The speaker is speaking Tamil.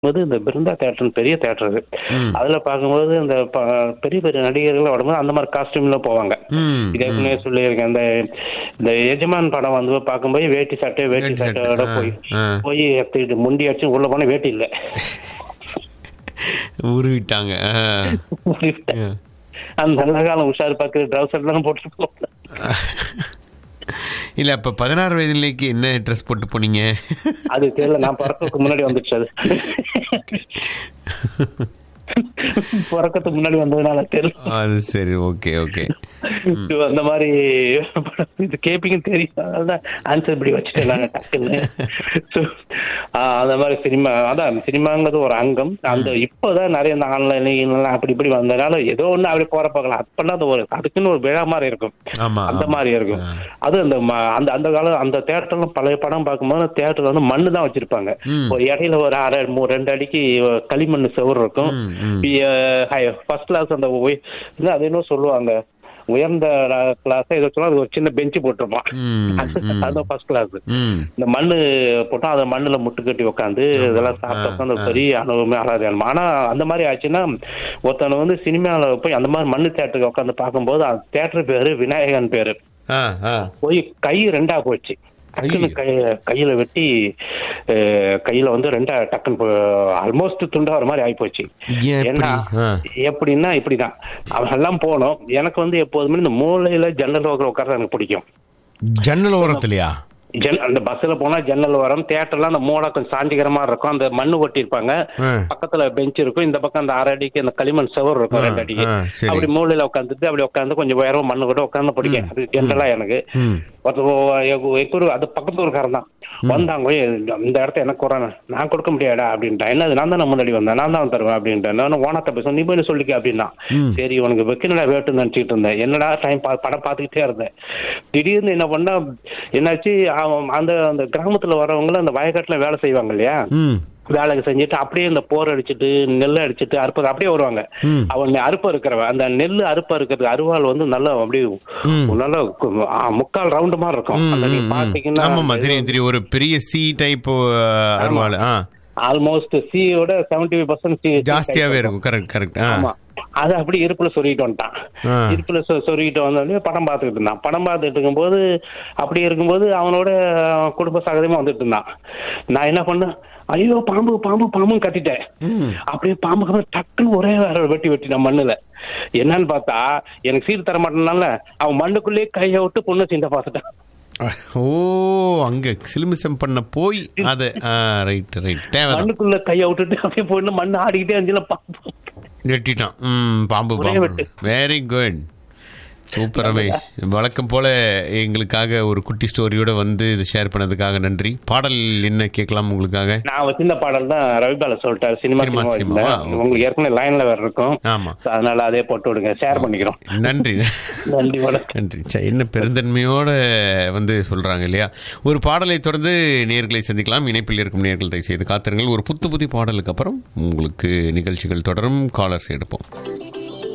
போது இந்த பிருந்தா தேட்டர் பெரிய தேட்டர் அது அதுல பார்க்கும்போது இந்த ப- பெரிய பெரிய நடிகர்கள் வரும்போது அந்த மாதிரி காஸ்டியூம்ல போவாங்க ம், இது ஏற்கனவே சொல்லியிருக்கேன் இந்த இந்த எஜமான் படம் வந்து பார்க்கும்போது வேட்டி சட்டை வேட்டி வேட்டி சட்டை, சட்டையோட ஆ, போய் ஆ. போய் எடுத்துக்கிட்டு முண்டி அடிச்சு உள்ள போனா வேட்டி இல்ல உருவிட்டாங்க ஆ. ஆ. அந்த நல்ல காலம் உஷார் பார்க்க ட்ரௌசர் தான் போட்டு போகல இல்ல அப்ப பதினாறு வயதுலேக்கு என்ன ட்ரெஸ் போட்டு போனீங்க அது தெரியல நான் பிறக்கிறதுக்கு முன்னாடி வந்துச்சு அது பிறக்கிறதுக்கு முன்னாடி வந்ததுனால தெரியல அது சரி ஓகே ஓகே So, அந்த மாதிரி இது கேப்பீங்க தெரியும் அதான் ஆன்சர் இப்படி வச்சுட்டேன் நான் டக்குன்னு So, ஆஹ், அந்த மாதிரி சினிமா அதான் சினிமாங்கிறது ஒரு அங்கம் அந்த இப்போதான் நிறைய இந்த ஆன்லைன் அப்படி இப்படி வந்ததுனால ஏதோ ஒண்ணு அப்படி போற பார்க்கலாம் அப்பெல்லாம் அது ஒரு அதுக்குன்னு ஒரு விழா மாதிரி இருக்கும் ஆமா அந்த ஆமா. மாதிரி இருக்கும் அது அந்த ம- அந்த அந்த காலம் அந்த தேட்டர்ல பழைய படம் பார்க்கும்போது தேட்டர்ல வந்து மண்ணு தான் வச்சிருப்பாங்க ம். ஒரு இடையில ஒரு அரை மூ- ரெண்டு அடிக்கு களிமண் செவர் இருக்கும் ம், ம். ஃபர்ஸ்ட் கிளாஸ் அந்த உய- என்ன அது என்ன சொல்லுவாங்க உயர்ந்த கிளாஸ் ஏதோ சொல்லுவாங்க அது ஒரு சின்ன பெஞ்சு போட்டிருப்பான் ம், ம். அதுதான் ஃபர்ஸ்ட் கிளாஸ் ம் இந்த மண்ணு போட்டா அதை மண்ணுல முட்டு கட்டி உட்காந்து இதெல்லாம் சாப்பிட்டு உட்காந்து ஒரு பெரிய அனுபவமே ஆராதனை ஆனா அந்த மாதிரி ஆச்சுன்னா ஒருத்தனை வந்து சினிமாவில் போய் அந்த மாதிரி மண்ணு தேட்டருக்கு உட்காந்து பார்க்கும்போது அந்த தேட்டர் பேரு விநாயகன் பேரு ஆ ஆ போய் கை ரெண்டா போச்சு டக்குன்னு கை கையில வெட்டி அஹ், கையில வந்து ரெண்டா டக்குன்னு ஆல்மோஸ்ட் துண்டா ஒரு மாதிரி ஆயிப்போச்சு ஏன் ஏன்னா எப்படி? ஆ. எப்படின்னா இப்படிதான் அவன் எல்லாம் போனோம் எனக்கு வந்து எப்போதுமே இந்த மூலையில ஜன்னல் ஓக்கிற உட்கார எனக்கு பிடிக்கும் ஜன்னல் ஓரத்துலயா ஜன் அந்த பஸ்ல போனா ஜன்னல் வரும் தியேட்டர்ல அந்த மூளை கொஞ்சம் சாந்திகரமா இருக்கும் அந்த மண்ணு ஒட்டியிருப்பாங்க ஆ. பக்கத்துல பெஞ்ச் இருக்கும் இந்த பக்கம் அந்த அரை அடிக்கு அந்த களிமண் செவர் இருக்கும் ஆ, ரெண்டு அடிக்கு ஆ, சரி. அப்படி மூலையில உட்காந்துட்டு அப்படி உட்காந்து கொஞ்சம் உயரம் மண்ணு கூட உட்காந்து பிடிக்கும் அது ஜென்ரலா எனக்கு ம் ஒருத்தர் அது பக்கத்து ஊருக்காரன் தான் வந்தாங்க "ஏய், இந்த இடத்த எனக்கு குறான நான் கொடுக்க முடியாடா அப்படின்ட்டேன் என்னது நான் தான் முன்னாடி வந்தேன் நான் தான் தருவேன் அப்படின்ட்டேன் நான் ஓனத்தை பேச நீ போய் சொல்லிக்க அப்படின்னா சரி உனக்கு வெக்கினடா வேட்டுன்னு நினைச்சிட்டு இருந்தேன் என்னடா டைம் படம் பார்த்துக்கிட்டே இருந்தேன் திடீர்னு என்ன பண்ணா என்னாச்சு அவன் அந்த அந்த கிராமத்துல வரவங்க அந்த வயக்காட்டுல வேலை செய்வாங்க இல்லையா ம் வேலை செஞ்சுட்டு அப்படியே இந்த போர் அடிச்சிட்டு நெல் அடிச்சிட்டு அறுப்பு அப்படியே வருவாங்க ம். அவன் அறுப்பு இருக்கிறவன் அந்த நெல் அறுப்பு இருக்கிறது அருவாள் வந்து நல்லா அப்படியே ம். நல்லா கு- ஆ, முக்கால் ரவுண்டு மாதிரி இருக்கும் ம், அந்த நீங்க ம், ம். பாத்தீங்கன்னா ஆமாமா தெரியும் தெரியும் ஒரு பெரிய சி டைப் அருவாள் ஆ ஆல்மோஸ்ட் சியோட செவன்டி ஃபைவ் பர்சன்ட் சி ஜாஸ்தியாவே இருக்கும் கரெக்ட் கரெக்ட் ஆ ஆமா அது அப்படி இருப்புல சொருகிட்டு வந்துட்டான் ஆ. இருப்புல சொ- சொருகிட்டு வந்தோடனே படம் பார்த்துக்கிட்டு இருந்தான் படம் பார்த்துட்டு இருக்கும்போது அப்படி இருக்கும்போது அவனோட குடும்ப சகதமா வந்துட்டு இருந்தான் நான் என்ன பண்ணேன் ஐயோ பாம்பு பாம்பு பாம்புன்னு கத்திட்டேன் அப்படியே பாம்புக்கு அப்புறம் டக்குன்னு ஒரே வேற வெட்டி வெட்டி நான் மண்ணுல என்னன்னு பார்த்தா எனக்கு சீர் தர மாட்டேனால அவன் மண்ணுக்குள்ளேயே கையை விட்டு பொண்ணு சீண்ட பார்த்துட்டான் ஓ அங்க சிலுமிசம் பண்ண போய் அது ஆ ரைட் ரைட் தேவைதான் மண்ணுக்குள்ள கையை விட்டுட்டு அப்படியே பொண்ணு மண்ணு ஆடிக்கிட்டே இருந்துச்சுல பாம்பு வெட்டிட்டான் ம் பாம்பு ஒரே பாம்பு வெட்டு. வெரி குட் சூப்பர் ரமேஷ் வழக்கம் போல எங்களுக்காக ஒரு குட்டி ஸ்டோரியோட வந்து இதை ஷேர் பண்ணதுக்காக நன்றி பாடல் என்ன கேட்கலாம் உங்களுக்காக நான் வச்சிருந்த பாடல் தான் ரவிபால சொல்லிட்டாரு சினிமா சினிமா, சினிமா சினிமா. வச்சிருந்தேன். உங்களுக்கு ஏற்கனவே லைன்ல வேற இருக்கும் ஆமா So, அதனால அதே போட்டு விடுங்க ஷேர் பண்ணிக்கிறோம் நன்றி நன்றி வணக்கம் நன்றி ச்சே, என்ன பெருந்தன்மையோட வந்து சொல்றாங்க இல்லையா ஒரு பாடலை தொடர்ந்து நேர்களை சந்திக்கலாம் இணைப்பில் இருக்கும் நேர்கள் தயவு செய்து காத்திருங்கள் ஒரு புத்து புதி பாடலுக்கு அப்புறம் உங்களுக்கு நிகழ்ச்சிகள் தொடரும் காலர்ஸ் எடுப்போம்